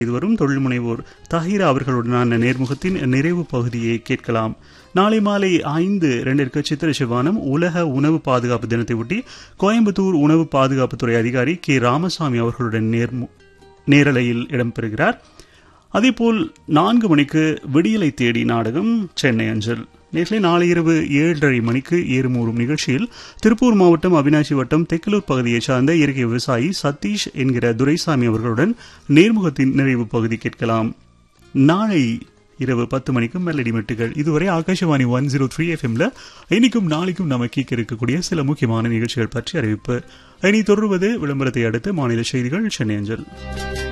இதுவரும் தொழில் முனைவோர் தஹீரா அவர்களுடனான நேர்முகத்தின் நிறைவு பகுதியை கேட்கலாம் நாளை மாலை ஐந்து இரண்டிற்கு சித்திர சிவானம் உலக உணவு பாதுகாப்பு தினத்தை ஒட்டி கோயம்புத்தூர் உணவு பாதுகாப்புத்துறை அதிகாரி கே ராமசாமி அவர்களுடன் நேர்மு நேரலையில் இடம்பெறுகிறார் அதேபோல் நான்கு மணிக்கு விடியலை தேடி நாடகம் சென்னை அஞ்சல் நேற்று நாளை இரவு ஏழரை மணிக்கு ஏறுமூறும் நிகழ்ச்சியில் திருப்பூர் மாவட்டம் அவினாசி வட்டம் தெக்கலூர் பகுதியைச் சார்ந்த இயற்கை விவசாயி சதீஷ் என்கிற துரைசாமி அவர்களுடன் நேர்முகத்தின் நிறைவு பகுதி கேட்கலாம் நாளை இரவு பத்து மணிக்கு மெலடி மெட்டுகள் இதுவரை ஆகாஷவாணி ஒன் ஜீரோ த்ரீ எஃப்எம்ல இன்னைக்கும் நாளைக்கும் நம்ம கேட்க இருக்கக்கூடிய சில முக்கியமான நிகழ்ச்சிகள் பற்றி அறிவிப்பு இனி தொடர்வது விளம்பரத்தை அடுத்து மாநில செய்திகள் சென்னை அஞ்சல்